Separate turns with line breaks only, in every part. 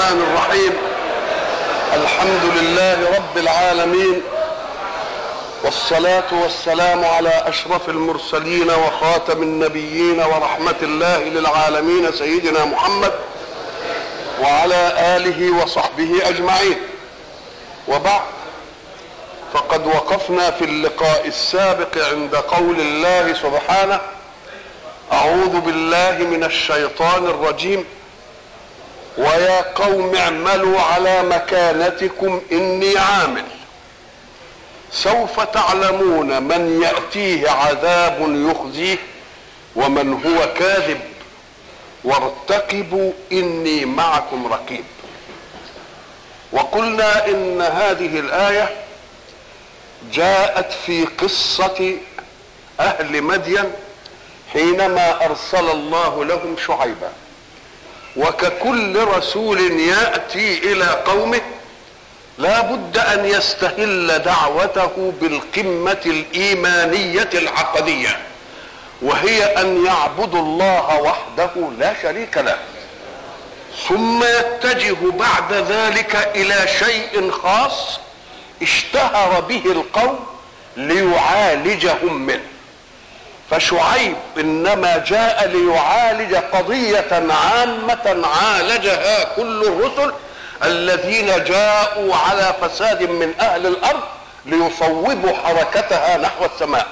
الرحمن الرحيم الحمد لله رب العالمين والصلاة والسلام على أشرف المرسلين وخاتم النبيين ورحمة الله للعالمين سيدنا محمد وعلى آله وصحبه أجمعين وبعد فقد وقفنا في اللقاء السابق عند قول الله سبحانه أعوذ بالله من الشيطان الرجيم ويا قوم اعملوا على مكانتكم إني عامل سوف تعلمون من يأتيه عذاب يخزيه ومن هو كاذب وارتقبوا إني معكم رقيب وقلنا إن هذه الآية جاءت في قصة أهل مدين حينما أرسل الله لهم شعيبا وككل رسول يأتي إلى قومه لا بد أن يستهل دعوته بالقمة الإيمانية العقدية وهي أن يعبدوا الله وحده لا شريك له ثم يتجه بعد ذلك إلى شيء خاص اشتهر به القوم ليعالجهم منه فشعيب انما جاء ليعالج قضيه عامه عالجها كل الرسل الذين جاءوا على فساد من اهل الارض ليصوبوا حركتها نحو السماء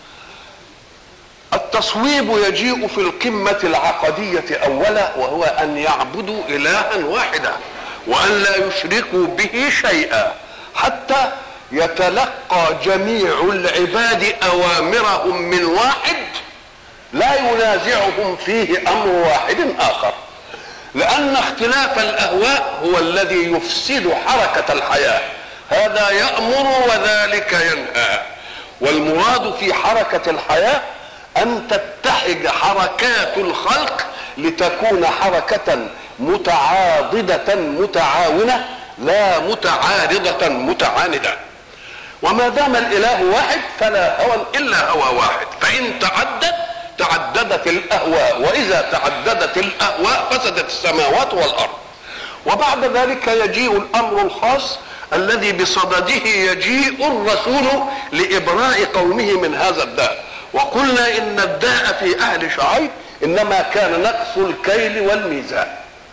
التصويب يجيء في القمه العقديه اولا وهو ان يعبدوا الها واحدا وان لا يشركوا به شيئا حتى يتلقى جميع العباد اوامرهم من واحد لا ينازعهم فيه امر واحد اخر لان اختلاف الاهواء هو الذي يفسد حركه الحياه هذا يامر وذلك ينهى والمراد في حركه الحياه ان تتحد حركات الخلق لتكون حركه متعاضده متعاونه لا متعارضه متعانده وما دام الاله واحد فلا هوى الا هوى واحد فان تعدد تعددت الاهواء واذا تعددت الاهواء فسدت السماوات والارض وبعد ذلك يجيء الامر الخاص الذي بصدده يجيء الرسول لابراء قومه من هذا الداء وقلنا ان الداء في اهل شعيب انما كان نقص الكيل والميزان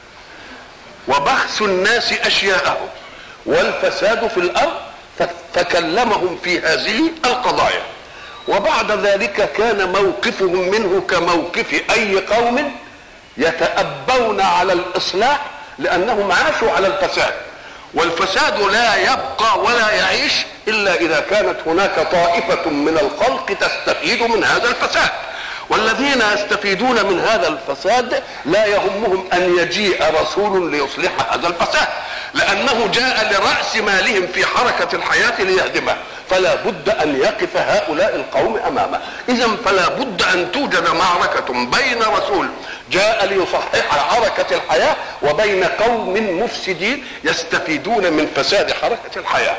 وبخس الناس اشياءهم والفساد في الارض فكلمهم في هذه القضايا وبعد ذلك كان موقفهم منه كموقف اي قوم يتأبون على الاصلاح لانهم عاشوا على الفساد والفساد لا يبقى ولا يعيش الا اذا كانت هناك طائفه من الخلق تستفيد من هذا الفساد والذين يستفيدون من هذا الفساد لا يهمهم ان يجيء رسول ليصلح هذا الفساد لانه جاء لراس مالهم في حركه الحياه ليهدمه فلا بد ان يقف هؤلاء القوم امامه اذا فلا بد ان توجد معركه بين رسول جاء ليصحح حركه الحياه وبين قوم مفسدين يستفيدون من فساد حركه الحياه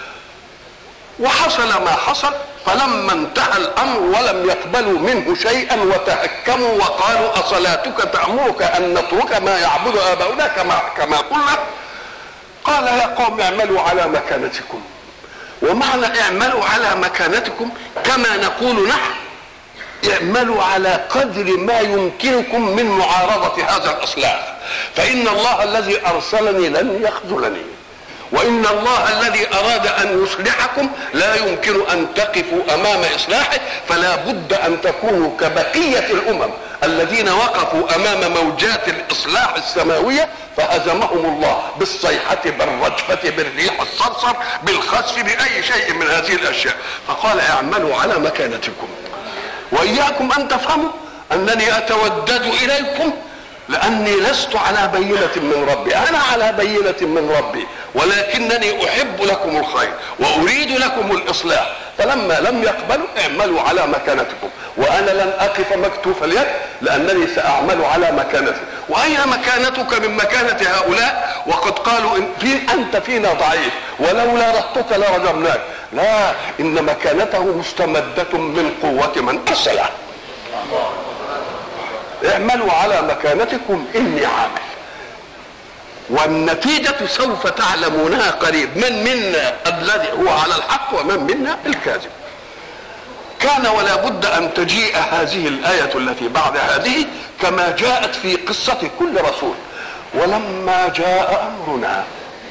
وحصل ما حصل فلما انتهى الامر ولم يقبلوا منه شيئا وتهكموا وقالوا اصلاتك تامرك ان نترك ما يعبد اباؤنا كما كما قلنا قال يا قوم اعملوا على مكانتكم ومعنى اعملوا على مكانتكم كما نقول نحن اعملوا على قدر ما يمكنكم من معارضة هذا الإصلاح فإن الله الذي أرسلني لن يخذلني وإن الله الذي أراد أن يصلحكم لا يمكن أن تقفوا أمام إصلاحه فلا بد أن تكونوا كبقية الأمم الذين وقفوا أمام موجات الإصلاح السماوية فهزمهم الله بالصيحة بالرجفة بالريح الصرصر بالخسف بأي شيء من هذه الأشياء فقال اعملوا على مكانتكم وإياكم أن تفهموا أنني أتودد إليكم لأني لست على بينة من ربي أنا على بينة من ربي ولكنني أحب لكم الخير وأريد لكم الإصلاح فلما لم يقبلوا اعملوا على مكانتكم وأنا لن أقف مكتوف اليد لأنني سأعمل على مكانتي وأين مكانتك من مكانة هؤلاء وقد قالوا إن في أنت فينا ضعيف ولولا رهتك لرجمناك لا إن مكانته مستمدة من قوة من أرسله اعملوا على مكانتكم إني عامل والنتيجة سوف تعلمونها قريب من منا الذي هو على الحق ومن منا الكاذب كان ولا بد أن تجيء هذه الآية التي بعد هذه كما جاءت في قصة كل رسول ولما جاء أمرنا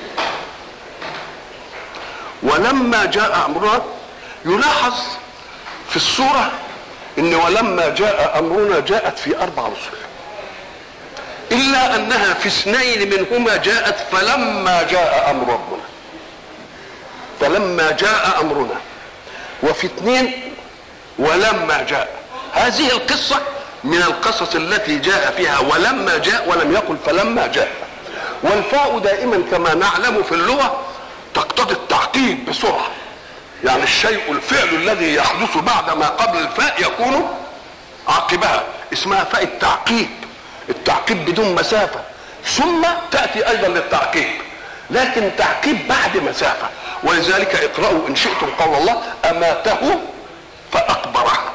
ولما جاء أمرنا يلاحظ في السورة إن ولما جاء أمرنا جاءت في أربع رسل إلا أنها في اثنين منهما جاءت فلما جاء أمر ربنا فلما جاء أمرنا وفي اثنين ولما جاء هذه القصة من القصص التي جاء فيها ولما جاء ولم يقل فلما جاء والفاء دائما كما نعلم في اللغة تقتضي التعقيب بسرعة يعني الشيء الفعل الذي يحدث بعد ما قبل الفاء يكون عقبها اسمها فاء التعقيب التعقيب بدون مسافة ثم تأتي أيضا للتعقيب لكن تعقيب بعد مسافة ولذلك اقرأوا إن شئتم قول الله أماته فأقبره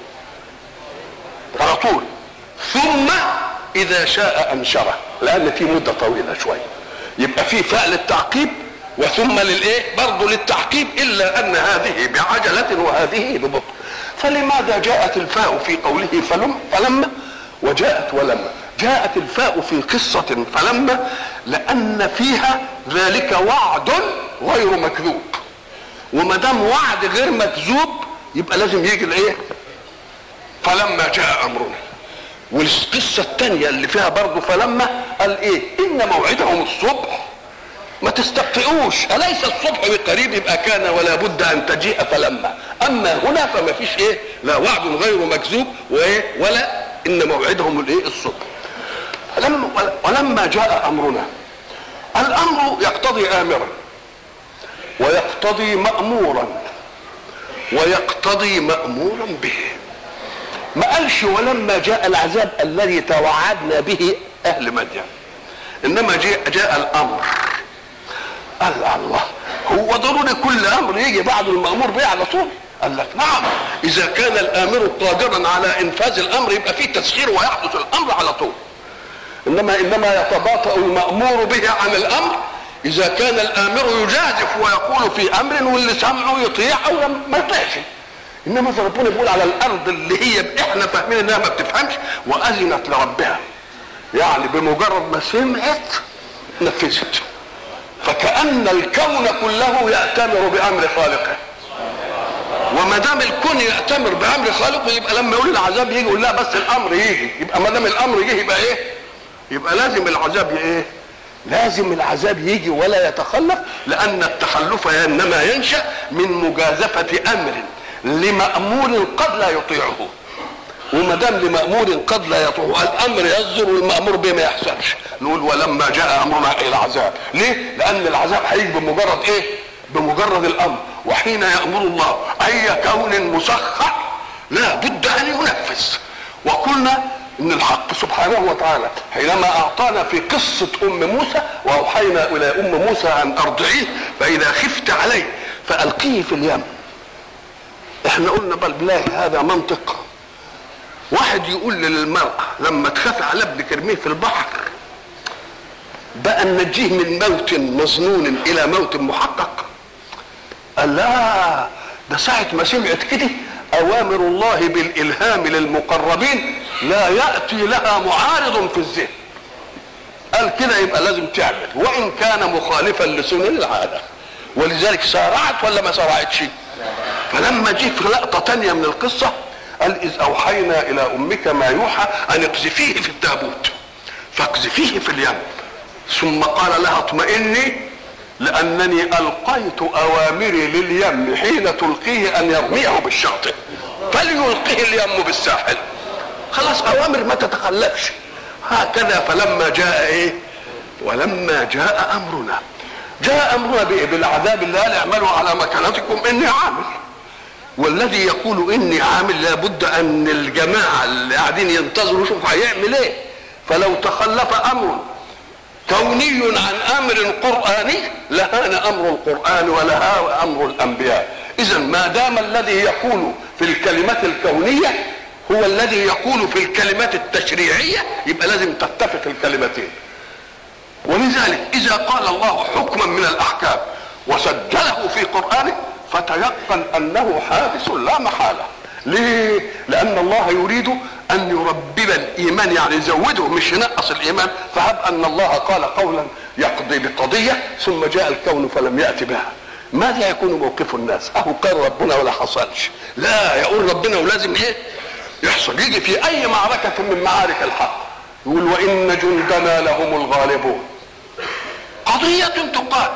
على طول ثم إذا شاء أنشره لأن في مدة طويلة شوية يبقى في فاء للتعقيب وثم للايه برضه للتعقيب الا ان هذه بعجله وهذه ببطء فلماذا جاءت الفاء في قوله فلم فلما وجاءت ولما جاءت الفاء في قصة فلما لأن فيها ذلك وعد غير مكذوب وما دام وعد غير مكذوب يبقى لازم يجي الايه؟ فلما جاء امرنا والقصة الثانية اللي فيها برضه فلما قال ايه؟ إن موعدهم الصبح ما تستبطئوش أليس الصبح بقريب يبقى كان ولا بد أن تجيء فلما أما هنا فما فيش إيه لا وعد غير مكذوب وإيه ولا إن موعدهم الإيه الصبح فلما ولما جاء أمرنا الأمر يقتضي آمرا ويقتضي مأمورا ويقتضي مأمورا به ما قالش ولما جاء العذاب الذي توعدنا به أهل مدين إنما جاء, جاء الأمر قال الله هو ضروري كل امر يجي بعد المامور به على طول قال لك نعم اذا كان الامر قادرا على انفاذ الامر يبقى فيه تسخير ويحدث الامر على طول انما انما يتباطا المامور به عن الامر اذا كان الامر يجازف ويقول في امر واللي سمعه يطيع او ما يطيعش انما ربنا بيقول على الارض اللي هي احنا فاهمين انها ما بتفهمش واذنت لربها يعني بمجرد ما سمعت نفذت فكأن الكون كله يأتمر بأمر خالقه وما دام الكون يأتمر بأمر خالقه يبقى لما يقول العذاب يجي يقول لا بس الأمر يجي يبقى ما دام الأمر يجي يبقى إيه؟ يبقى لازم العذاب إيه؟ لازم العذاب يجي ولا يتخلف لأن التخلف إنما ينشأ من مجازفة أمر لمأمور قد لا يطيعه وما دام لمأمور قد لا يطيعه الأمر يصدر والمأمور به ما يحصلش نقول ولما جاء أمرنا إلى العذاب ليه؟ لأن العذاب هيجي بمجرد إيه؟ بمجرد الأمر وحين يأمر الله أي كون مسخر لا بد أن ينفذ وقلنا ان الحق سبحانه وتعالى حينما اعطانا في قصه ام موسى واوحينا الى ام موسى ان ارضعيه فاذا خفت عليه فالقيه في اليم احنا قلنا بل بالله هذا منطق واحد يقول للمرأة لما تخاف على ابنك ارميه في البحر بقى ننجيه من موت مظنون الى موت محقق قال لا ده ساعة ما سمعت كده اوامر الله بالالهام للمقربين لا ياتي لها معارض في الذهن قال كده يبقى لازم تعمل وان كان مخالفا لسنن العاده ولذلك سارعت ولا ما سارعتش فلما جه في لقطه تانية من القصه قال اذ اوحينا الى امك ما يوحى ان اقذفيه في التابوت فاقذفيه في اليم ثم قال لها اطمئني لانني القيت اوامري لليم حين تلقيه ان يرميه بالشاطئ فليلقه اليم بالساحل خلاص اوامر ما تتخلفش هكذا فلما جاء ايه ولما جاء امرنا جاء امرنا بايه بالعذاب اللي قال اعملوا على مكانتكم اني عامل والذي يقول اني عامل لابد ان الجماعه اللي قاعدين ينتظروا يشوفوا هيعمل ايه فلو تخلف امر كوني عن امر قراني لهان امر القران ولها امر الانبياء اذا ما دام الذي يقول في الكلمات الكونيه هو الذي يقول في الكلمات التشريعيه يبقى لازم تتفق الكلمتين ولذلك فاذا قال الله حكما من الاحكام وسجله في قرانه فتيقن انه حادث لا محاله ليه لان الله يريد ان يربب الايمان يعني يزوده مش ينقص الايمان فهب ان الله قال قولا يقضي بقضيه ثم جاء الكون فلم يات بها ماذا يكون موقف الناس اهو قال ربنا ولا حصلش لا يقول ربنا ولازم ايه يحصل يجي في اي معركه من معارك الحق يقول وان جندنا لهم الغالبون قضيه تقال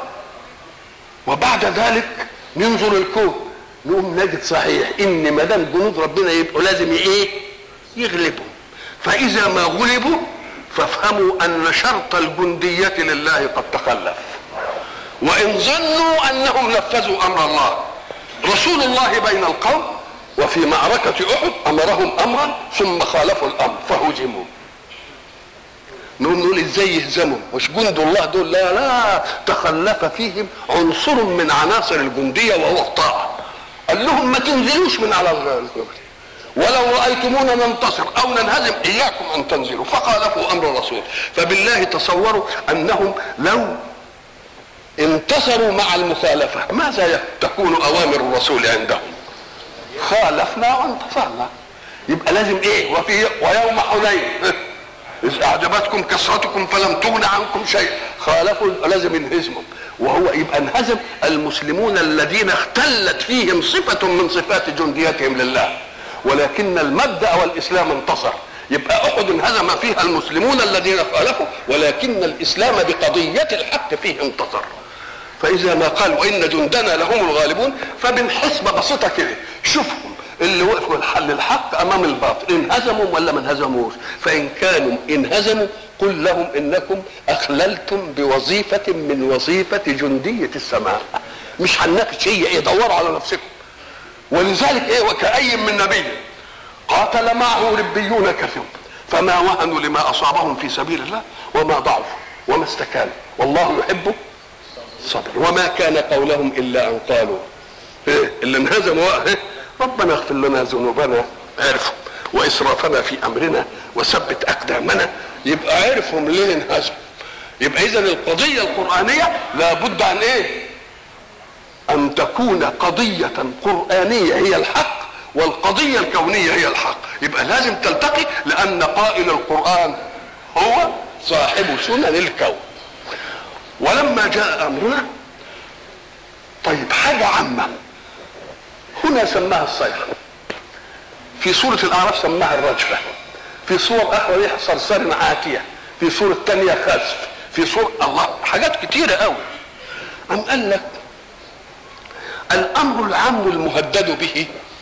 وبعد ذلك ننظر الكون نقوم نجد صحيح ان ما دام جنود ربنا يبقوا لازم ايه يغلبوا فاذا ما غلبوا فافهموا ان شرط الجنديه لله قد تخلف وان ظنوا انهم نفذوا امر الله رسول الله بين القوم وفي معركة أحد أمرهم أمرا ثم خالفوا الأمر فهزموا نقول نقول ازاي يهزموا مش جند الله دول لا لا تخلف فيهم عنصر من عناصر الجندية وهو الطاعة قال لهم ما تنزلوش من على الجبل ولو رأيتمونا ننتصر أو ننهزم إياكم أن تنزلوا فخالفوا أمر الرسول فبالله تصوروا أنهم لو انتصروا مع المخالفة ماذا تكون أوامر الرسول عندهم خالفنا وانتصرنا يبقى لازم ايه وفي ويوم حنين إذ أعجبتكم كثرتكم فلم تغن عنكم شيء خالفوا لازم ينهزموا وهو يبقى انهزم المسلمون الذين اختلت فيهم صفة من صفات جنديتهم لله ولكن المبدأ والإسلام انتصر يبقى أحد انهزم فيها المسلمون الذين خالفوا ولكن الإسلام بقضية الحق فيه انتصر فإذا ما قال وإن جندنا لهم الغالبون فبالحسبة بسيطة كده شوفهم اللي وقفوا الحل الحق امام الباطل انهزموا ولا ما انهزموش فان كانوا انهزموا قل لهم انكم اخللتم بوظيفه من وظيفه جنديه السماء مش هنناقش هي ايه دوروا على نفسكم ولذلك ايه وكأي من نبي قاتل معه ربيون كثير فما وهنوا لما اصابهم في سبيل الله وما ضعفوا وما استكانوا والله يحب الصبر وما كان قولهم الا ان قالوا إيه اللي انهزموا إيه ربنا اغفر لنا ذنوبنا عرفوا واسرافنا في امرنا وثبت اقدامنا يبقى عرفهم ليه انهزموا يبقى اذا القضيه القرانيه لابد ان ايه ان تكون قضيه قرانيه هي الحق والقضيه الكونيه هي الحق يبقى لازم تلتقي لان قائل القران هو صاحب سنن الكون ولما جاء امرنا طيب حاجه عامه هنا سماها الصيحة في سورة الأعراف سماها الرجفة في صور أخرى ريح صرصر عاتية في سورة تانية خسف في سورة الله حاجات كتيرة قوي أم قال لك الأمر العام المهدد به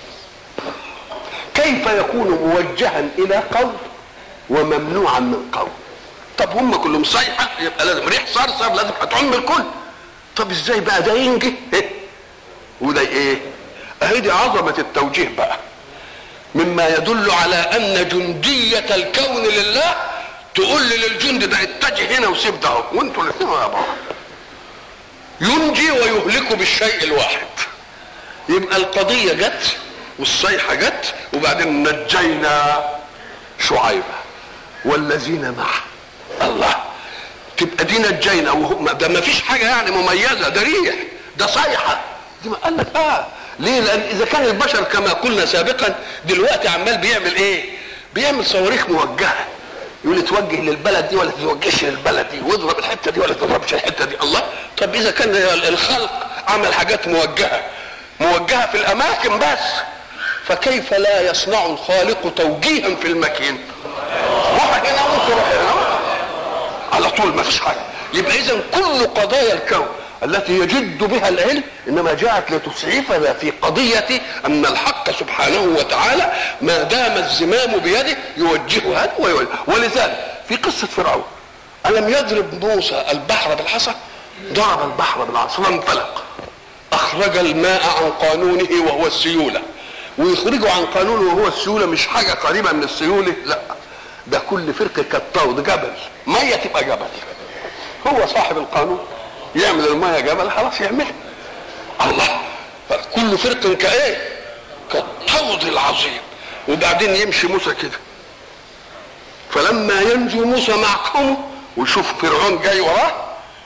كيف يكون موجها إلى قول وممنوعا من قول طب هم كلهم صيحة يبقى لازم ريح صرصر لازم هتعم الكل طب ازاي بقى ده ينجي وده ايه اهي دي عظمة التوجيه بقى مما يدل على ان جندية الكون لله تقول للجند ده اتجه هنا وسيب ده وانتوا الاثنين مع بعض ينجي ويهلك بالشيء الواحد يبقى القضية جت والصيحة جت وبعدين نجينا شعيبة والذين معه الله تبقى دي نجينا وهم ده ما فيش حاجة يعني مميزة ده ريح ده صيحة دي ما قال لك اه ليه لان اذا كان البشر كما قلنا سابقا دلوقتي عمال بيعمل ايه بيعمل صواريخ موجهه يقول توجه للبلد دي ولا تتوجهش للبلد دي واضرب الحته دي ولا تضربش الحته دي الله طب اذا كان الخلق عمل حاجات موجهه موجهه في الاماكن بس فكيف لا يصنع الخالق توجيها في المكين روح هنا وتروح هنا على طول ما فيش حاجه يبقى اذا كل قضايا الكون التي يجد بها العلم انما جاءت لتسعفنا في قضيه ان الحق سبحانه وتعالى ما دام الزمام بيده يوجهه هذا ويوجه ولذلك في قصه فرعون الم يضرب موسى البحر بالحصى ضرب البحر بالعصا فانفلق اخرج الماء عن قانونه وهو السيوله ويخرجه عن قانونه وهو السيوله مش حاجه قريبه من السيوله لا ده كل فرقه كالطود جبل ميه تبقى جبل هو صاحب القانون يعمل الميه جبل خلاص يعملها الله كل فرق كايه كالطود العظيم وبعدين يمشي موسى كده فلما ينجو موسى مع قومه ويشوف فرعون جاي وراه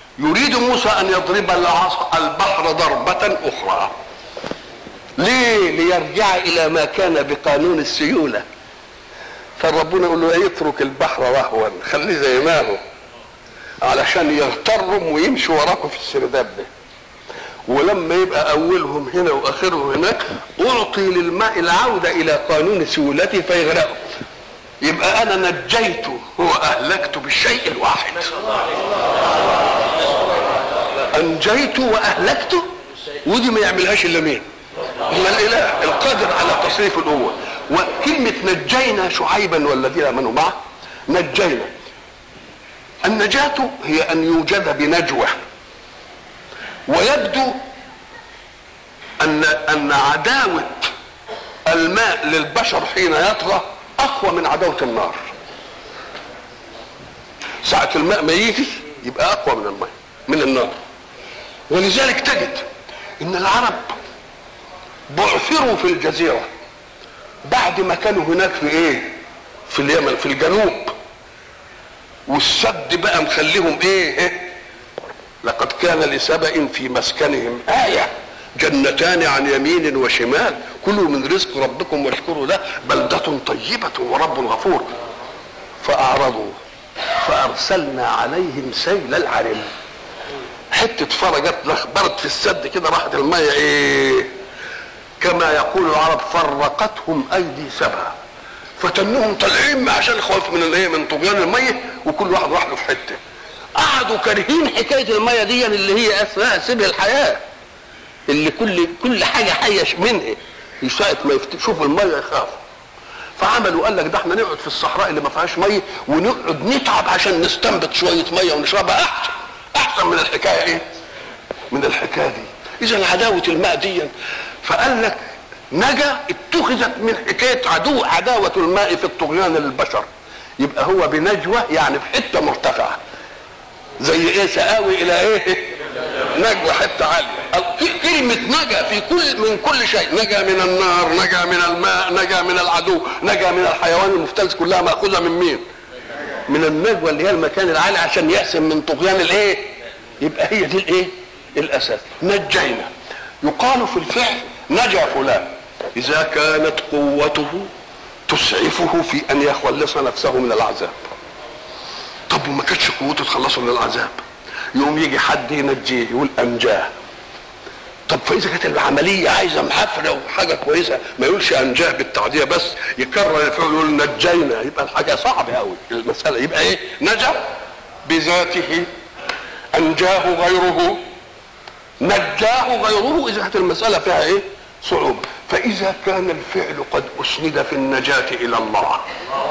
يريد موسى ان يضرب العصا البحر ضربة اخرى ليه ليرجع الى ما كان بقانون السيولة فربنا يقول له يترك البحر رهوا خليه زي ما هو علشان يغترهم ويمشوا وراكم في السرداب ده ولما يبقى اولهم هنا واخرهم هناك اعطي للماء العوده الى قانون سيولته فيغرقوا يبقى انا نجيته واهلكته بالشيء الواحد انجيته واهلكته ودي ما يعملهاش الا مين الا الاله القادر على تصريف الامور وكلمه نجينا شعيبا والذين امنوا معه نجينا النجاة هي أن يوجد بنجوى ويبدو أن أن عداوة الماء للبشر حين يطغى أقوى من عداوة النار ساعة الماء ما يجي يبقى أقوى من الماء من النار ولذلك تجد إن العرب بعثروا في الجزيرة بعد ما كانوا هناك في إيه؟ في اليمن في الجنوب والسد بقى مخليهم ايه, إيه؟ لقد كان لسبأ في مسكنهم آية جنتان عن يمين وشمال كلوا من رزق ربكم واشكروا له بلدة طيبة ورب غفور فأعرضوا فأرسلنا عليهم سيل العرم حتة فرجت لخبرت في السد كده راحت المية ايه كما يقول العرب فرقتهم أيدي سبع فتنهم طالعين عشان الخوف من الايه من طغيان الميه وكل واحد راح له في حته قعدوا كارهين حكايه الميه دي اللي هي اسمها سبل الحياه اللي كل كل حاجه حيه منها ساعه ما يشوفوا الميه يخافوا فعملوا قال لك ده احنا نقعد في الصحراء اللي ما فيهاش ميه ونقعد نتعب عشان نستنبط شويه ميه ونشربها احسن احسن من الحكايه ايه؟ من الحكايه دي اذا عداوه الماء دي فقال لك نجا اتخذت من حكايه عدو عداوه الماء في الطغيان للبشر يبقى هو بنجوى يعني في حته مرتفعه زي ايه سآوي الى ايه نجوى حته عاليه كلمه نجا في كل من كل شيء نجا من النار نجا من الماء نجا من العدو نجا من الحيوان المفترس كلها ماخوذه من مين من النجوى اللي هي المكان العالي عشان يحسن من طغيان الايه يبقى هي دي الايه الاساس نجينا يقال في الفعل نجا فلان إذا كانت قوته تسعفه في أن يخلص نفسه من العذاب طب وما كانتش قوته تخلصه من العذاب يقوم يجي حد ينجيه يقول أنجاه طب فإذا كانت العملية عايزة محفرة وحاجة كويسة ما يقولش أنجاه بالتعدية بس يكرر الفعل يقول نجينا يبقى الحاجة صعبة أوي المسألة يبقى إيه نجا بذاته أنجاه غيره نجاه غيره إذا كانت المسألة فيها إيه صعوبة فإذا كان الفعل قد أسند في النجاة إلى الله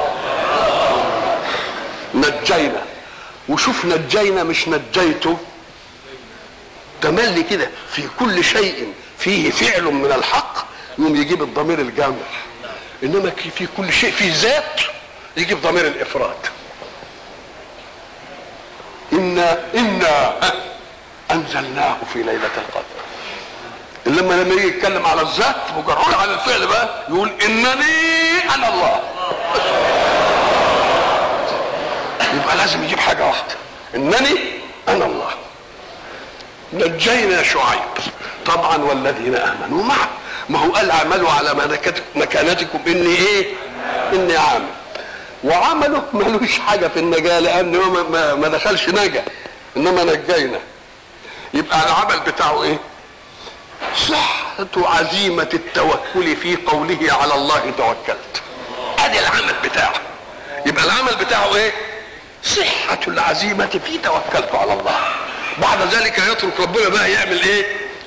نجينا وشوف نجينا مش نجيته تملي كده في كل شيء فيه فعل من الحق يقوم يجيب الضمير الجامع انما في كل شيء في ذات يجيب ضمير الافراد انا انا انزلناه في ليله القدر لما لما يجي يتكلم على الذات مجرد على الفعل بقى يقول انني انا الله يبقى لازم يجيب حاجه واحده انني انا الله نجينا شعيب طبعا والذين امنوا معه ما هو قال اعملوا على مكانتكم اني ايه اني عامل وعمله ملوش حاجه في النجاه لان هو ما, ما دخلش نجا انما نجينا يبقى العمل بتاعه ايه صحة عزيمة التوكل في قوله على الله توكلت ادي العمل بتاعه يبقى العمل بتاعه ايه صحة العزيمة في توكلت على الله بعد ذلك يترك ربنا بقى يعمل ايه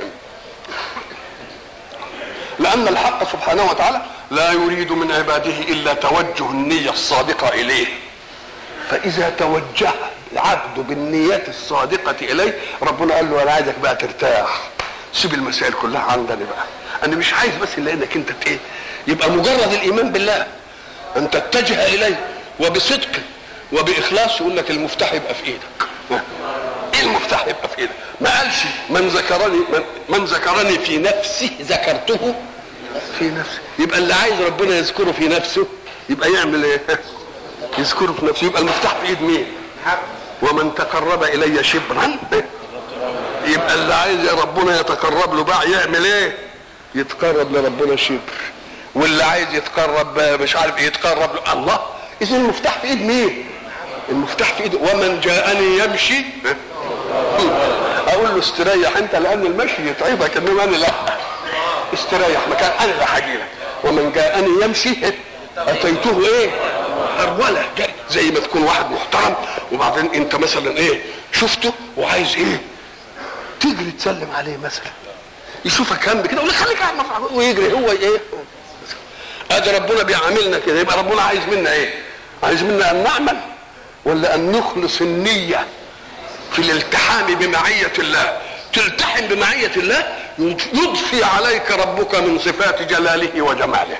لان الحق سبحانه وتعالى لا يريد من عباده الا توجه النية الصادقة اليه فاذا توجه العبد بالنيات الصادقة اليه ربنا قال له انا عايزك بقى ترتاح سيب المسائل كلها عندنا بقى انا مش عايز بس الا انك انت ايه يبقى مجرد الايمان بالله ان تتجه اليه وبصدق وباخلاص يقول لك المفتاح يبقى في ايدك ايه المفتاح يبقى في ايدك ما قالش من ذكرني من, من ذكرني في نفسي ذكرته في نفسي يبقى اللي عايز ربنا يذكره في نفسه يبقى يعمل ايه يذكره في نفسه يبقى المفتاح في ايد مين ومن تقرب الي شبرا يبقى اللي عايز ربنا يتقرب له بقى يعمل ايه يتقرب لربنا شبر واللي عايز يتقرب مش عارف ايه يتقرب له الله اذا المفتاح في ايد مين المفتاح في ايد ومن جاءني يمشي اقول له استريح انت لان المشي يتعبك انما انا لا استريح مكان انا اللي هاجي لك ومن جاءني يمشي اتيته ايه هروله جري زي ما تكون واحد محترم وبعدين انت مثلا ايه شفته وعايز ايه تجري تسلم عليه مثلا يشوفك هم كده يقول لك خليك قاعد مرة ويجري هو ايه ادي ربنا بيعاملنا كده يبقى ربنا عايز منا ايه عايز منا ان نعمل ولا ان نخلص النيه في الالتحام بمعيه الله تلتحم بمعيه الله يضفي عليك ربك من صفات جلاله وجماله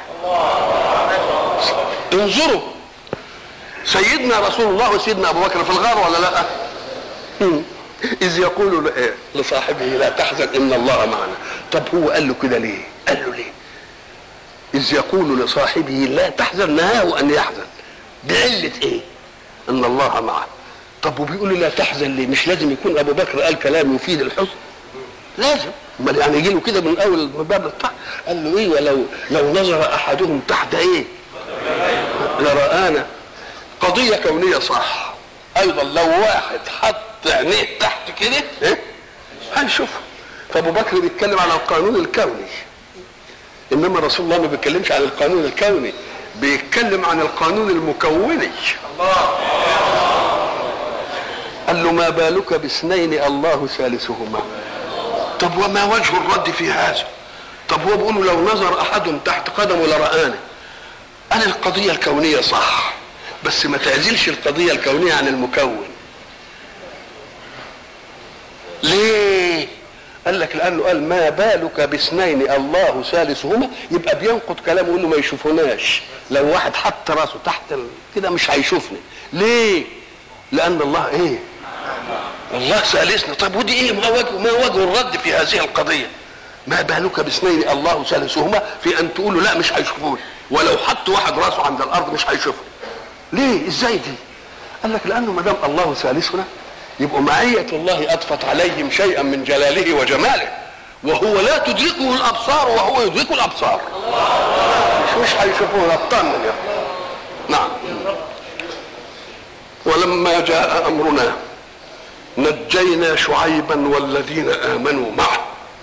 انظروا سيدنا رسول الله وسيدنا ابو بكر في الغار ولا لا اذ يقول لصاحبه لا تحزن ان الله معنا طب هو قال له كده ليه قال له ليه اذ يقول لصاحبه لا تحزن نهاه ان يحزن بعله ايه ان الله معه طب وبيقول له لا تحزن ليه مش لازم يكون ابو بكر قال كلام يفيد الحزن لازم امال يعني يجي له كده من اول باب الطاعه قال له ايه ولو لو نظر احدهم تحت ايه لرآنا قضية كونية صح أيضا لو واحد حط عينيه تحت كده إيه؟ هنشوفها فأبو بكر بيتكلم عن القانون الكوني إنما رسول الله ما بيتكلمش عن القانون الكوني بيتكلم عن القانون المكوني قال له ما بالك باثنين الله ثالثهما طب وما وجه الرد في هذا طب هو بيقول لو نظر احد تحت قدمه لرآني انا القضيه الكونيه صح بس ما تعزلش القضيه الكونيه عن المكون ليه قال لك لانه قال ما بالك باثنين الله ثالثهما يبقى بينقض كلامه يقول له ما يشوفوناش لو واحد حط راسه تحت ال... كده مش هيشوفني ليه لان الله ايه الله ثالثنا طب ودي ايه ما وجه ما وجه الرد في هذه القضيه ما بالك باثنين الله ثالثهما في ان تقولوا لا مش هيشوفوني ولو حط واحد راسه عند الارض مش هيشوفني ليه ازاي دي قال لك لانه ما دام الله ثالثنا يبقى معية الله أضفت عليهم شيئا من جلاله وجماله وهو لا تدركه الأبصار وهو يدرك الأبصار مش مش هيشوفوه اطمن يا نعم ولما جاء أمرنا نجينا شعيبا والذين آمنوا معه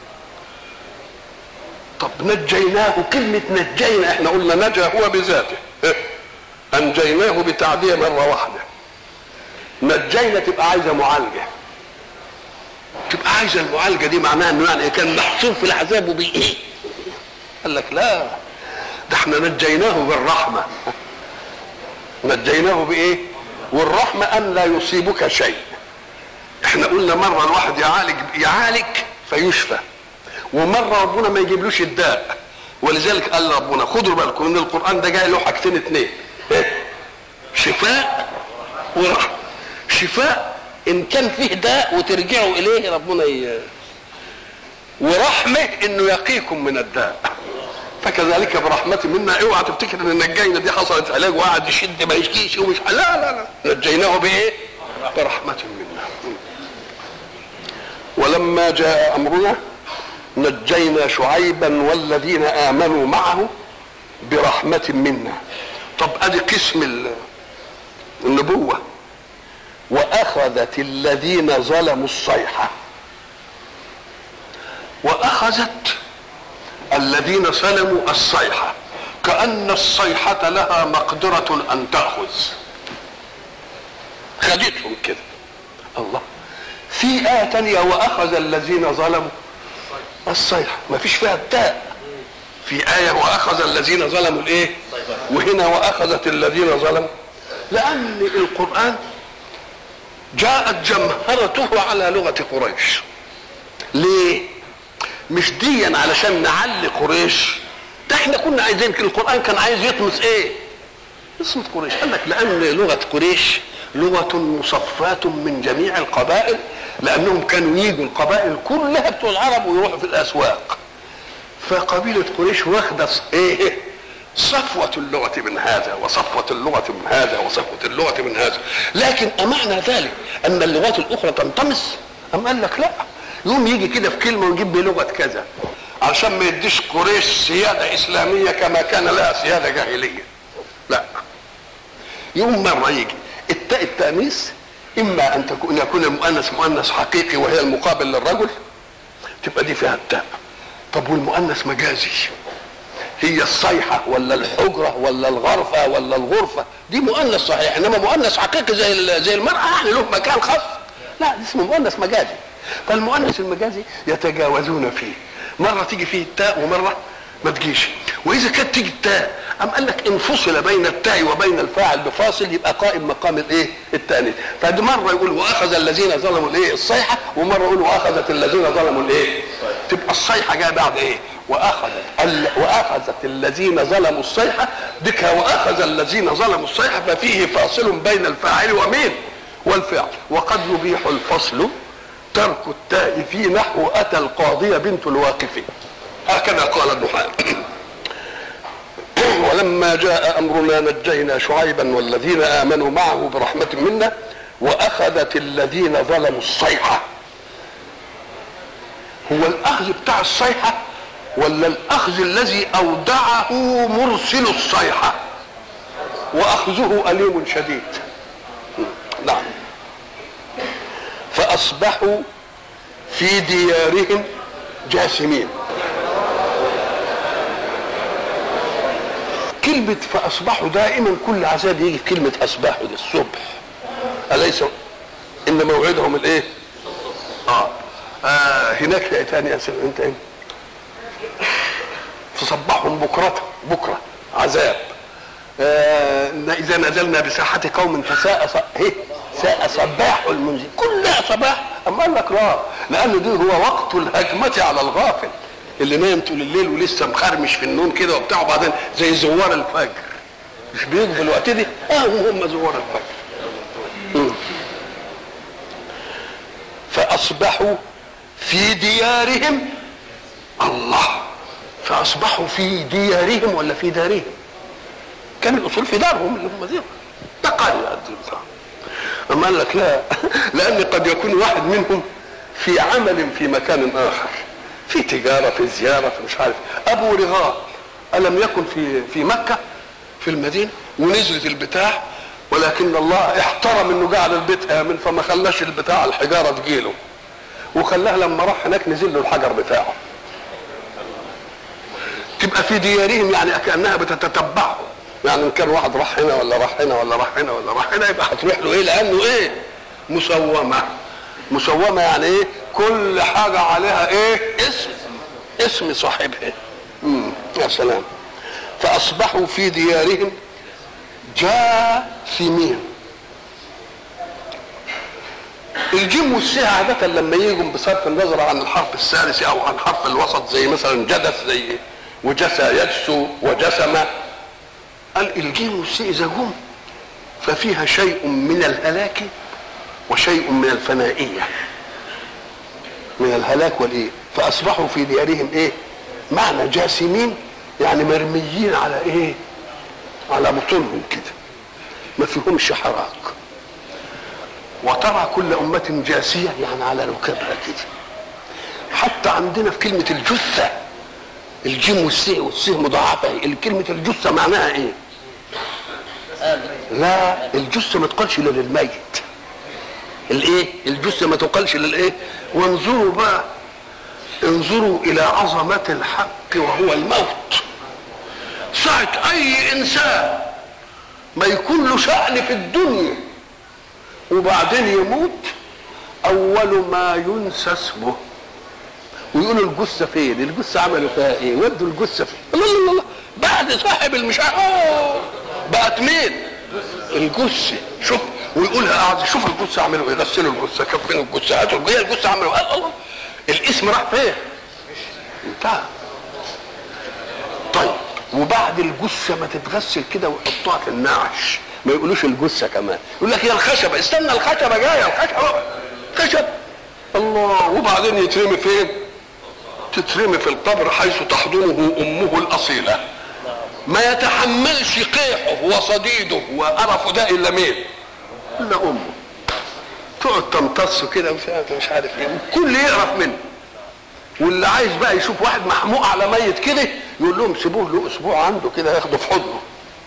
طب نجيناه كلمة نجينا احنا قلنا نجا هو بذاته أنجيناه بتعدية مرة واحدة نجينا تبقى عايزه معالجه تبقى عايزه المعالجه دي معناها انه يعني كان محصور في العذاب وبي ايه قال لك لا ده احنا نجيناه بالرحمه نجيناه بايه والرحمه ان لا يصيبك شيء احنا قلنا مره الواحد يعالج يعالج فيشفى ومره ربنا ما يجيبلوش الداء ولذلك قال ربنا خدوا بالكم ان القران ده جاي له حاجتين اتنين شفاء ورحمه شفاء ان كان فيه داء وترجعوا اليه ربنا ي... ورحمه انه يقيكم من الداء فكذلك برحمة منا اوعى تفتكر ان النجينا دي حصلت علاج وقعد يشد ما يشكيش ومش لا لا لا نجيناه بايه؟ برحمة منا ولما جاء امرنا نجينا شعيبا والذين امنوا معه برحمة منا طب ادي قسم النبوه واخذت الذين ظلموا الصيحه واخذت الذين ظلموا الصيحه كان الصيحه لها مقدره ان تاخذ خدتهم كده الله في آية تانية وأخذ الذين ظلموا الصيحة ما فيش فيها التاء في آية وأخذ الذين ظلموا الإيه وهنا وأخذت الذين ظلموا لأن القرآن جاءت جمهرته على لغة قريش ليه مش ديا علشان نعلي قريش ده احنا كنا عايزين القرآن كان عايز يطمس ايه اسمه قريش قال لك لأن لغة قريش لغة مصفاة من جميع القبائل لأنهم كانوا يجوا القبائل كلها بتوع العرب ويروحوا في الأسواق فقبيلة قريش واخدة ايه صفوة اللغة من هذا وصفوة اللغة من هذا وصفوة اللغة من هذا لكن أمعنى ذلك أن اللغات الأخرى تنطمس أم قال لك لا يوم يجي كده في كلمة ويجيب بلغة كذا عشان ما يديش قريش سيادة إسلامية كما كان لها سيادة جاهلية لا يوم مرة يجي التاء التأنيث إما أن تكون يكون المؤنث مؤنث حقيقي وهي المقابل للرجل تبقى دي فيها التاء طب والمؤنث مجازي هي الصيحة ولا الحجرة ولا الغرفة ولا الغرفة دي مؤنث صحيح إنما مؤنث حقيقي زي زي المرأة يعني له مكان خاص لا ده اسمه مؤنث مجازي فالمؤنث المجازي يتجاوزون فيه مرة تيجي فيه التاء ومرة ما تجيش واذا كانت تيجي التاء ام قال لك انفصل بين التاء وبين الفاعل بفاصل يبقى قائم مقام الايه التانيث فدي مره يقول واخذ الذين ظلموا الايه الصيحه ومره يقول واخذت الذين ظلموا الايه تبقى الصيحه جايه بعد ايه واخذت ال... واخذت الذين ظلموا الصيحه بك واخذ الذين ظلموا الصيحه ففيه فاصل بين الفاعل ومين والفعل وقد يبيح الفصل ترك التاء في نحو اتى القاضيه بنت الواقف هكذا قال ابن حاتم ولما جاء امرنا نجينا شعيبا والذين امنوا معه برحمه منا واخذت الذين ظلموا الصيحه هو الاخذ بتاع الصيحه ولا الاخذ الذي اودعه مرسل الصيحه واخذه اليم شديد نعم فاصبحوا في ديارهم جاثمين كلمة فأصبحوا دائما كل عذاب يجي في كلمة أصبحوا دي الصبح أليس إن موعدهم الإيه؟ آه, آه هناك في تاني يا سيدي أنت إيه؟ فصبحهم بكرة بكرة عذاب آه إذا نزلنا بساحة قوم فساء ص... إيه؟ ساء صباح المنزل كلها صباح أما قال لك لا لأن دي هو وقت الهجمة على الغافل اللي نايم طول الليل ولسه مخرمش في النوم كده وبتاع وبعدين زي زوار الفجر مش بيجوا في الوقت دي اه هم زوار الفجر مم. فاصبحوا في ديارهم الله فاصبحوا في ديارهم ولا في دارهم كان الاصول في دارهم اللي هم دي ده قال اما قال لك لا لان قد يكون واحد منهم في عمل في مكان اخر في تجارة في زيارة في مش عارف أبو رغاء ألم يكن في في مكة في المدينة ونزلت البتاع ولكن الله احترم انه جعل البيت امن فما خلاش البتاع الحجاره تجيله وخلاها لما راح هناك نزل له الحجر بتاعه تبقى في ديارهم يعني كانها بتتتبعه يعني ان كان واحد راح هنا ولا راح هنا ولا راح هنا ولا راح هنا يبقى هتروح له ايه لانه ايه مسومه مسومه يعني ايه كل حاجة عليها ايه اسم اسم صاحبها مم. يا سلام فأصبحوا في ديارهم جاثمين الجيم والسي عادة لما يجوا بصرف النظر عن الحرف الثالث أو عن حرف الوسط زي مثلا جدث زي وجسى يجسو وجسم قال الجيم والسي إذا جم ففيها شيء من الهلاك وشيء من الفنائية من الهلاك والايه فاصبحوا في ديارهم ايه معنى جاثمين يعني مرميين على ايه على بطونهم كده ما فيهمش حراك وترى كل أمة جاسية يعني على ركبها كده حتى عندنا في كلمة الجثة الجيم والسي والسي مضاعفة الكلمة الجثة معناها ايه؟ لا الجثة ما تقالش الا للميت الايه؟ الجثة ما تقالش للايه؟ وانظروا بقى انظروا الى عظمة الحق وهو الموت ساعة اي انسان ما يكون له شأن في الدنيا وبعدين يموت اول ما ينسى اسمه ويقولوا الجثه فين؟ الجثه عملوا فيها ايه؟ ودوا الجثه فين؟ الله الله الله بعد صاحب المش اه بقت مين؟ الجثه شوف ويقولها قاعد شوف الجثه عملوا ايه؟ غسلوا الجثه كفنوا الجثه هاتوا هي الجثه عملوا ايه؟ الله الاسم راح فين؟ انتهى طيب وبعد الجثه ما تتغسل كده ويحطوها في النعش ما يقولوش الجثه كمان يقول لك هي الخشبه استنى الخشبه جايه الخشبه خشب الله وبعدين يترمي فين؟ تترمي في القبر حيث تحضنه امه الاصيله ما يتحملش قيحه وصديده وقرفه ده الا مين؟ الا امه تقعد تمتصه كده مش عارف ايه والكل يقرف منه واللي عايز بقى يشوف واحد محموق على ميت كده يقول لهم سيبوه له اسبوع عنده كده ياخده في حضنه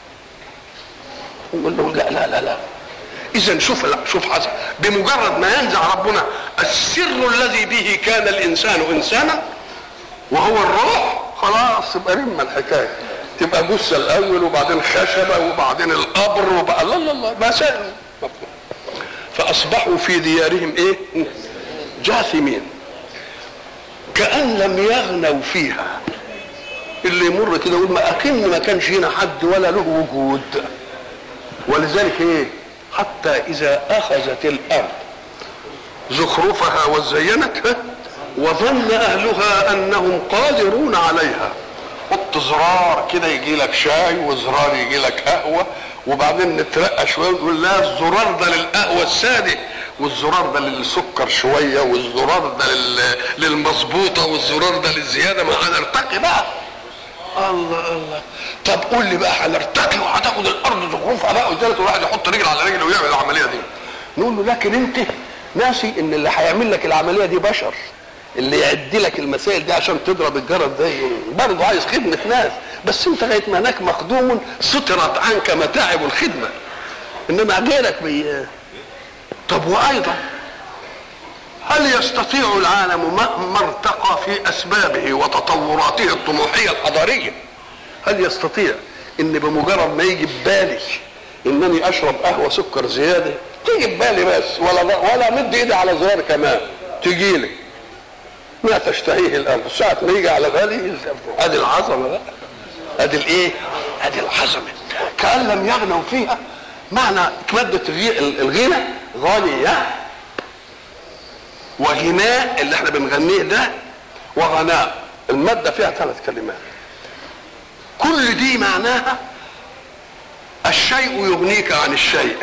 يقول لهم لا لا لا لا اذا شوف لا شوف حسن بمجرد ما ينزع ربنا السر الذي به كان الانسان انسانا وهو الروح خلاص يبقى رم الحكايه تبقى جثه الاول وبعدين خشبه وبعدين القبر وبقى لا لا لا مسائل فاصبحوا في ديارهم ايه جاثمين كأن لم يغنوا فيها اللي يمر كده يقول ما أكن ما كانش هنا حد ولا له وجود ولذلك ايه حتى إذا أخذت الأرض زخرفها وزينتها وظن أهلها أنهم قادرون عليها حط زرار كده يجي لك شاي وزرار يجي لك قهوة وبعدين نترقى شوية ونقول لا الزرار ده للقهوة السادة والزرار ده للسكر شويه والزرار ده لل... للمظبوطه والزرار ده للزياده ما هنرتقي بقى الله الله طب قول لي بقى هنرتقي وهتاخد الارض زخرفها بقى وزالت الواحد يحط رجل على رجل ويعمل العمليه دي نقول له لكن انت ناسي ان اللي هيعمل لك العمليه دي بشر اللي يعد لك المسائل دي عشان تضرب الجرد ده برضه عايز خدمه ناس بس انت لغايه ما هناك مخدوم سترت عنك متاعب الخدمه انما غيرك بي طب وايضا هل يستطيع العالم مهما ارتقى في اسبابه وتطوراته الطموحيه الحضاريه هل يستطيع ان بمجرد ما يجي ببالي انني اشرب قهوه سكر زياده تيجي ببالي بس ولا ولا مد ايدي على زرار كمان تجي لي ما تشتهيه الان ساعه ما يجي على بالي ادي العظمه بقى ادي الايه ادي العظمه كان لم يغنوا فيها معنى ماده الغنى غنية وغناء اللي احنا بنغنيه ده وغناء المادة فيها ثلاث كلمات كل دي معناها الشيء يغنيك عن الشيء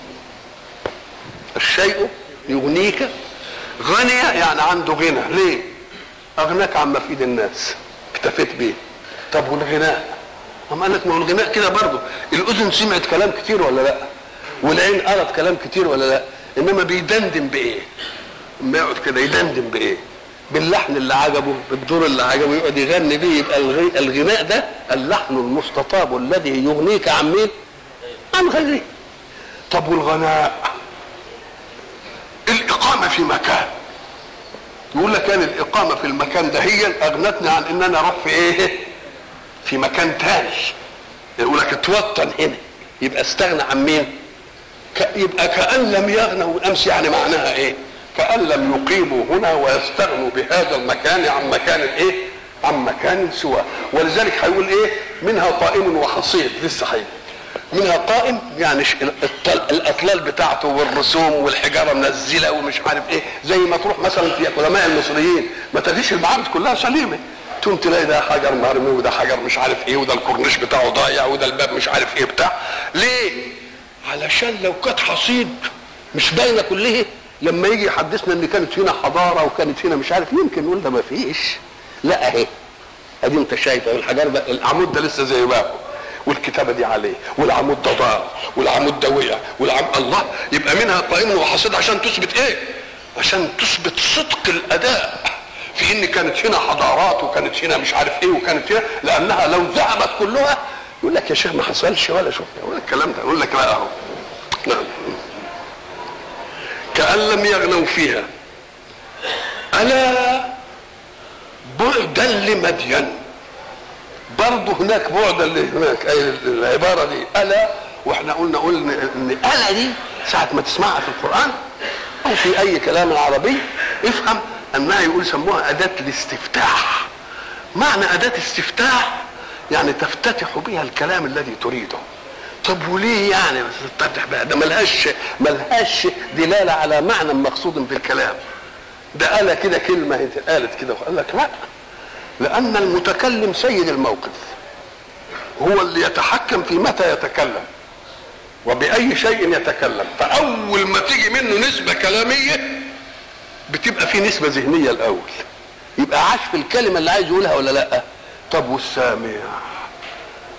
الشيء يغنيك غني يعني عنده غنى ليه اغناك عن مفيد الناس اكتفيت بيه طب والغناء أما قال لك ما هو الغناء كده برضه الاذن سمعت كلام كتير ولا لا والعين قرت كلام كتير ولا لا انما بيدندن بايه اما يقعد كده يدندن بايه باللحن اللي عجبه بالدور اللي عجبه يقعد يغني بيه يبقى الغناء ده اللحن المستطاب الذي يغنيك عن مين عن غيره طب والغناء الاقامه في مكان يقول لك كان الاقامه في المكان ده هي اغنتني عن ان انا اروح في ايه في مكان تاني يقول لك اتوطن هنا يبقى استغنى عن مين يبقى كأن لم يغنوا أمس يعني معناها إيه؟ كأن لم يقيموا هنا ويستغنوا بهذا المكان عن مكان إيه؟ عن مكان سواه ولذلك هيقول إيه؟ منها قائم وحصيد لسه هيقول منها قائم يعني الاطلال بتاعته والرسوم والحجاره منزله ومش عارف ايه زي ما تروح مثلا في علماء المصريين ما تجيش المعابد كلها سليمه تقوم تلاقي ده حجر مرمي وده حجر مش عارف ايه وده الكورنيش بتاعه ضايع وده الباب مش عارف ايه بتاع ليه؟ علشان لو كانت حصيد مش باينه كلها لما يجي يحدثنا ان كانت هنا حضاره وكانت هنا مش عارف يمكن نقول ده ما فيش لا اهي ادي انت شايفه الحجر ده العمود ده لسه زي ما هو والكتابه دي عليه والعمود ده ضاع والعمود ده وقع والعم الله يبقى منها قائم وحصيد عشان تثبت ايه؟ عشان تثبت صدق الاداء في ان كانت هنا حضارات وكانت هنا مش عارف ايه وكانت هنا لانها لو ذهبت كلها يقول لك يا شيخ ما حصلش ولا شفنا يقول لك الكلام ده يقول لك لا اهو نعم كأن لم يغنوا فيها ألا بعدا لمدين برضه هناك بعدا هناك أي العبارة دي ألا واحنا قلنا قلنا ان ألا دي ساعة ما تسمعها في القرآن أو في أي كلام عربي افهم أنها يقول سموها أداة الاستفتاح معنى أداة استفتاح يعني تفتتح بها الكلام الذي تريده طب وليه يعني تفتتح بها ده ملهاش ملهاش دلاله على معنى مقصود في الكلام ده قال كده كلمه قالت كده وقال لك لا لان المتكلم سيد الموقف هو اللي يتحكم في متى يتكلم وبأي شيء يتكلم فأول ما تيجي منه نسبة كلامية بتبقى في نسبة ذهنية الأول يبقى عاش في الكلمة اللي عايز يقولها ولا لأ طب والسامع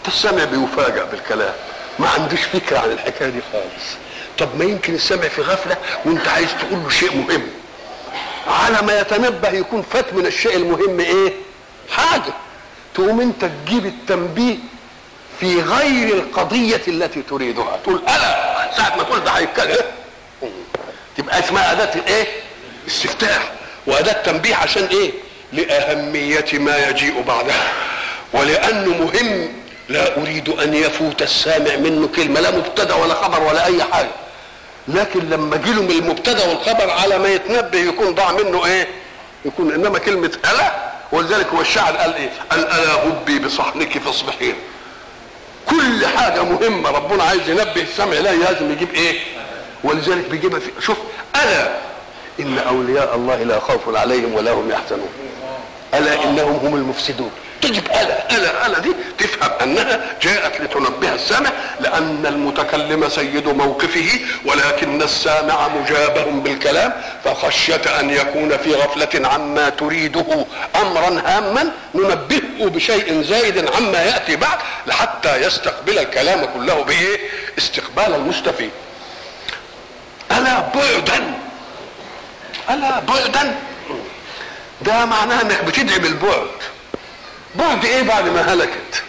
فالسامع بيفاجأ بالكلام ما عندوش فكرة عن الحكاية دي خالص طب ما يمكن السامع في غفلة وانت عايز تقول له شيء مهم على ما يتنبه يكون فات من الشيء المهم ايه حاجة تقوم انت تجيب التنبيه في غير القضية التي تريدها تقول ألا ساعة ما تقول ده هيتكلم تبقى اسمها أداة الايه استفتاح وأداة تنبيه عشان ايه لأهمية ما يجيء بعدها ولأنه مهم لا أريد أن يفوت السامع منه كلمة لا مبتدأ ولا خبر ولا أي حاجة لكن لما جيله من المبتدأ والخبر على ما يتنبه يكون ضاع منه إيه؟ يكون إنما كلمة ألا ولذلك هو الشاعر قال إيه؟ قال ألا هبي بصحنك فاصبحين كل حاجة مهمة ربنا عايز ينبه السمع لا لازم يجيب إيه؟ ولذلك بيجيبها في شوف ألا إن أولياء الله لا خوف عليهم ولا هم يحزنون ألا إنهم هم المفسدون تجب ألا ألا ألا دي تفهم أنها جاءت لتنبه السامع لأن المتكلم سيد موقفه ولكن السامع مجابه بالكلام فخشية أن يكون في غفلة عما تريده أمرا هاما ننبهه بشيء زايد عما يأتي بعد لحتى يستقبل الكلام كله بإيه؟ استقبال المستفيد ألا بعدا ألا بعدا ده معناه انك بتدعي بالبعد بعد ايه بعد ما هلكت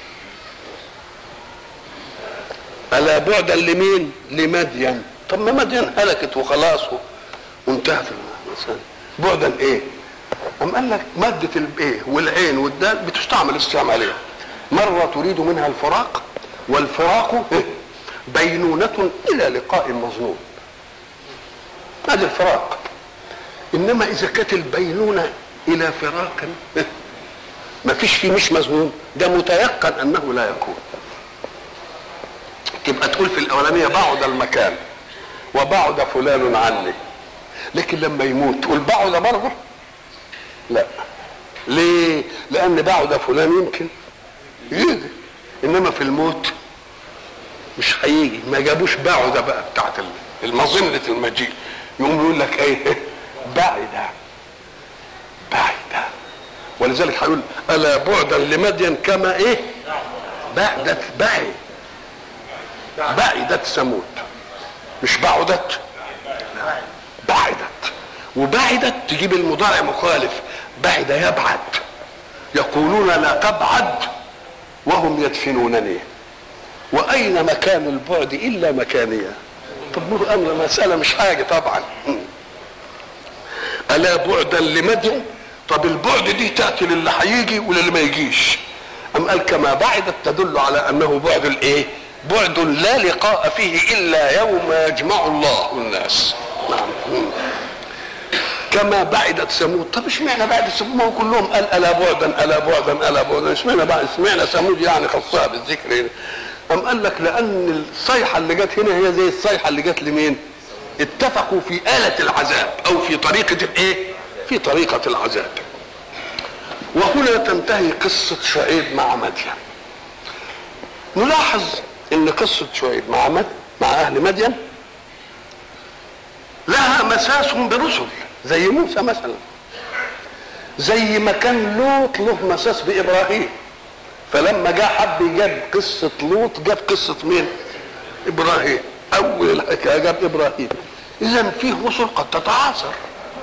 الا بعدا لمين لمدين طب ما مدين هلكت وخلاص وانتهت المسألة بعدا ايه أم قال لك مادة الايه والعين والدال بتستعمل استعمالية مرة تريد منها الفراق والفراق بينونة إلى لقاء مظنون هذا الفراق إنما إذا كانت البينونة الى فراق ما فيش فيه مش مظنون ده متيقن انه لا يكون تبقى تقول في الاولانيه بعد المكان وبعد فلان عني لكن لما يموت تقول بعد برضه لا ليه لان بعد فلان يمكن يجي انما في الموت مش هيجي ما جابوش بعد بقى بتاعت المظنه المجيء يقوم يقول لك ايه بعد بعيدا ولذلك هيقول الا بعدا لمدين كما ايه بعدت بعد بعدت ثمود مش بعدت بعدت وبعدت تجيب المضارع مخالف بعد يبعد يقولون لا تبعد وهم يدفنونني واين مكان البعد الا مكانيه طب امر مساله مش حاجه طبعا الا بعدا لمدين طب البعد دي تاتي للي هيجي وللي ما يجيش ام قال كما بعدت تدل على انه بعد الايه بعد لا لقاء فيه الا يوم يجمع الله الناس نعم كما بعدت ثمود طب اشمعنى بعد ثمود ما هو كلهم قال الا بعدا الا بعدا الا بعدا اشمعنى بعد اشمعنى ثمود يعني خصها بالذكر هنا ام قال لك لان الصيحه اللي جت هنا هي زي الصيحه اللي جت لمين اتفقوا في آلة العذاب او في طريقة الايه في طريقة العذاب وهنا تنتهي قصة شعيب مع مدين نلاحظ ان قصة شعيب مع مد مع اهل مدين لها مساس برسل زي موسى مثلا زي ما كان لوط له مساس بابراهيم فلما جاء حب جاب قصة لوط جاب قصة مين ابراهيم اول الحكاية جاب ابراهيم اذا فيه رسل قد تتعاصر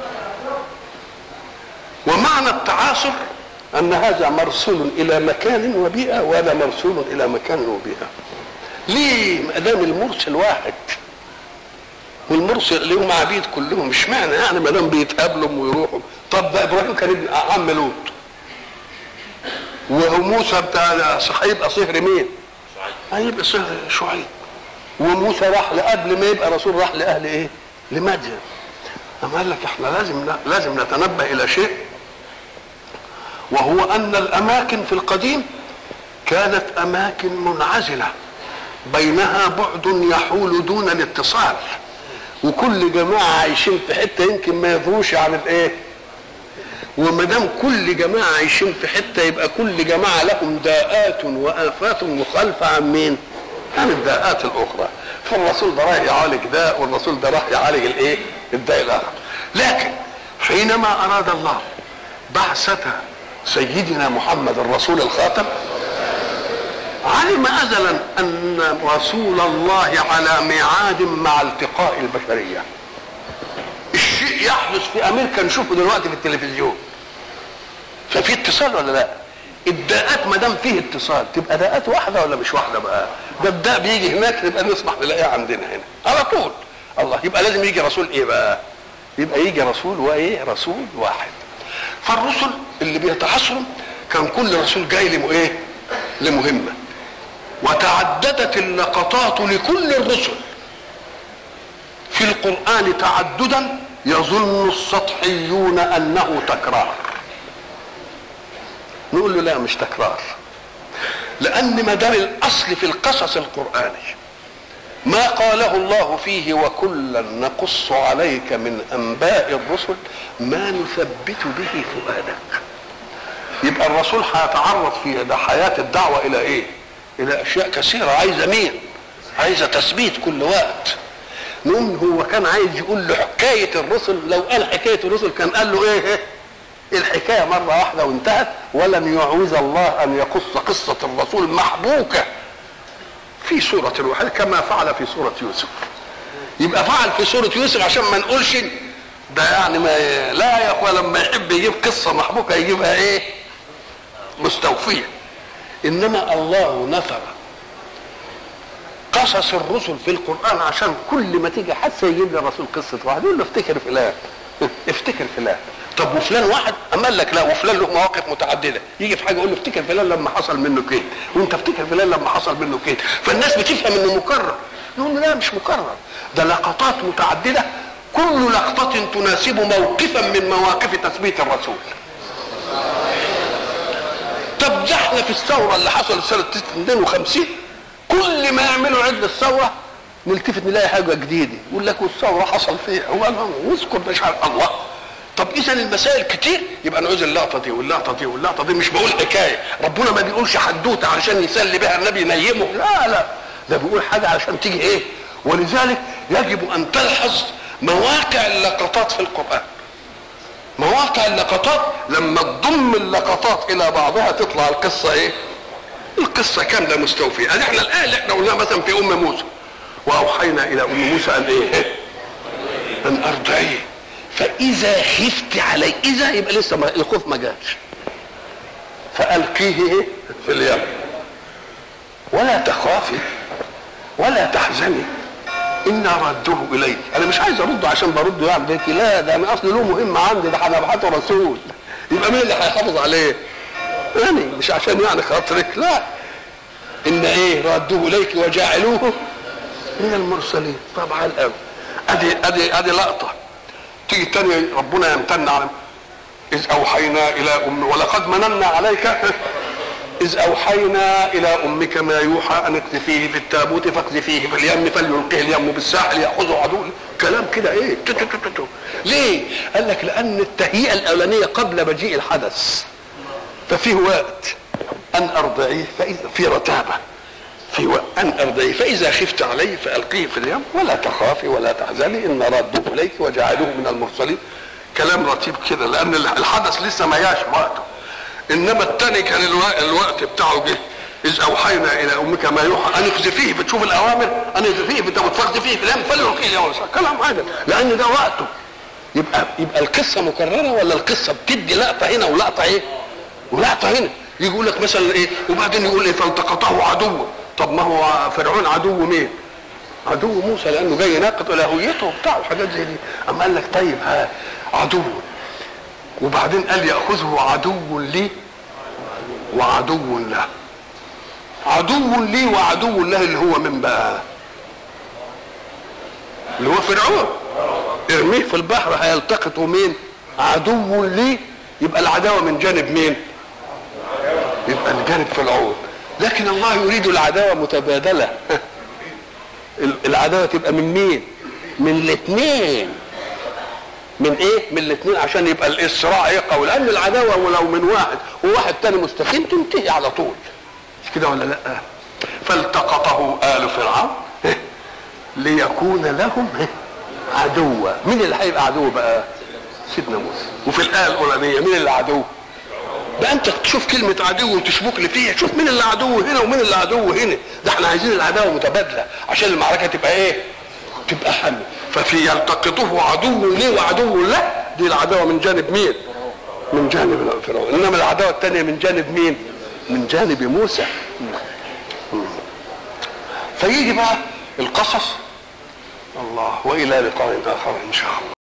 ومعنى التعاصر ان هذا مرسول الى مكان وبيئه وهذا مرسول الى مكان وبيئه ليه ما دام المرسل واحد والمرسل لهم عبيد كلهم مش معنى يعني ما دام بيتقابلوا ويروحوا طب ده ابراهيم كان ابن عم لوط وموسى بتاع هيبقى صهر مين؟ هيبقى صهر شعيب وموسى راح قبل ما يبقى رسول راح لاهل ايه؟ لمدين أما قال لك احنا لازم لازم نتنبه الى شيء وهو ان الاماكن في القديم كانت اماكن منعزله بينها بعد يحول دون الاتصال وكل جماعه عايشين في حته يمكن ما يدروش عن الايه وما دام كل جماعه عايشين في حته يبقى كل جماعه لهم داءات وافات مخالفه عن مين؟ عن الداءات الاخرى فالرسول ده راح يعالج داء والرسول ده راح يعالج الايه؟ الداء الاخر لكن حينما اراد الله بعثة سيدنا محمد الرسول الخاتم علم ازلا ان رسول الله على ميعاد مع التقاء البشريه الشيء يحدث في امريكا نشوفه دلوقتي في التلفزيون ففي اتصال ولا لا الداءات ما دام فيه اتصال تبقى داءات واحده ولا مش واحده بقى ده الداء بيجي هناك نبقى نسمح نلاقيه عندنا هنا على طول الله يبقى لازم يجي رسول ايه بقى يبقى يجي رسول وايه رسول واحد فالرسل اللي بيتعاصروا كان كل رسول جاي له ايه لمهمه وتعددت اللقطات لكل الرسل في القران تعددا يظن السطحيون انه تكرار نقول له لا مش تكرار لان ما دام الاصل في القصص القراني ما قاله الله فيه وكلا نقص عليك من انباء الرسل ما نثبت به فؤادك يبقى الرسول هيتعرض في حياه الدعوه الى ايه الى اشياء كثيره عايزه مين عايزه تثبيت كل وقت نقول هو كان عايز يقول له حكايه الرسل لو قال حكايه الرسل كان قال له ايه الحكايه مره واحده وانتهت ولم يعوز الله ان يقص قصه الرسول محبوكه في سوره الواحد كما فعل في سوره يوسف يبقى فعل في سوره يوسف عشان ما نقولش ده يعني ما لا يا اخوه لما يحب يجيب قصه محبوكه يجيبها ايه مستوفيه انما الله نثر قصص الرسل في القران عشان كل ما تيجي حادثه يجيب لي الرسول قصه واحد يقول له افتكر فلان افتكر فلان طب وفلان واحد اما قال لك لا وفلان له مواقف متعدده يجي في حاجه يقول له افتكر فلان لما حصل منه كده وانت افتكر فلان لما حصل منه كده فالناس بتفهم انه مكرر نقول له لا مش مكرر ده لقطات متعدده كل لقطة تناسب موقفا من مواقف تثبيت الرسول طب ده احنا في الثورة اللي حصلت سنة 52 كل ما يعملوا عد الثورة نلتفت نلاقي حاجة جديدة يقول لك والثورة حصل فيها هو واذكر مش عارف الله طب اذا المسائل كتير يبقى نعوز اللقطه دي واللقطه دي واللقطه دي مش بقول حكايه ربنا ما بيقولش حدوته علشان يسلي بها النبي ينيمه لا لا ده بيقول حاجه علشان تيجي ايه ولذلك يجب ان تلحظ مواقع اللقطات في القران مواقع اللقطات لما تضم اللقطات الى بعضها تطلع القصه ايه القصه كامله مستوفيه ادي احنا الايه اللي احنا قلناها مثلا في ام موسى واوحينا الى ام موسى ان ايه ان ارضعيه فاذا خفت علي اذا يبقى لسه ما الخوف ما جاش فالقيه في اليم ولا تخافي ولا تحزني انا رده اليك انا مش عايز ارده عشان برده يعني بيتي لا ده انا اصل له مهمه عندي ده انا ابعته رسول يبقى مين اللي هيحافظ عليه انا مش عشان يعني خاطرك لا ان ايه رده اليك وجاعلوه من المرسلين طبعا قوي ادي ادي ادي لقطه تيجي تاني ربنا يمتن على إذ أوحينا إلى أم ولقد مننا عليك إذ أوحينا إلى أمك ما يوحى أن اقذفيه في التابوت فاقذفيه في اليم فليلقيه اليم بالساحل يأخذه عدو كلام كده إيه تو تو تو تو. ليه؟ قال لك لأن التهيئة الأولانية قبل مجيء الحدث ففيه وقت أن أرضعيه فإذا في رتابة في وقت أن أرضعيه فإذا خفت عليه فألقيه في اليم ولا تخافي ولا تحزني إن رده إليك وجعلوه من المرسلين كلام رتيب كده لأن الحدث لسه ما جاش وقته إنما الثاني كان الوقت, الوقت بتاعه جه إذ أوحينا إلى أمك ما يوحى أن اقذفيه بتشوف الأوامر أن اقذفيه في التابوت فاقذفيه في اليم فليلقيه اليم كلام عادل لأن ده وقته يبقى يبقى القصة مكررة ولا القصة بتدي لقطة هنا ولقطة إيه؟ ولقطة هنا يجي يقول لك مثلا إيه وبعدين يقول إيه فالتقطه عدوه طب ما هو فرعون عدو مين؟ عدو موسى لانه جاي يناقض الهويته وبتاع وحاجات زي دي اما قال لك طيب ها عدو وبعدين قال ياخذه عدو لي وعدو له عدو لي وعدو له اللي هو من بقى اللي هو فرعون ارميه في البحر هيلتقط مين عدو لي يبقى العداوه من جانب مين يبقى الجانب فرعون لكن الله يريد العداوه متبادله العداوه تبقى من مين من الاثنين من ايه من الاثنين عشان يبقى الاسراع يقوى لان العداوه ولو من واحد وواحد تاني مستقيم تنتهي على طول مش كده ولا لا فالتقطه ال فرعون ليكون لهم عدوا مين اللي هيبقى عدو بقى سيدنا موسى وفي الايه الاولانيه مين اللي عدو بقى انت تشوف كلمة عدو وتشبك لي فيها شوف مين اللي عدو هنا ومين اللي عدو هنا ده احنا عايزين العداوة متبادلة عشان المعركة تبقى ايه تبقى حمل ففي يلتقطه عدو ليه وعدو له دي العداوة من جانب مين من جانب فرعون انما العداوة الثانية من جانب مين من جانب موسى فيجي بقى القصص الله والى لقاء اخر ان شاء الله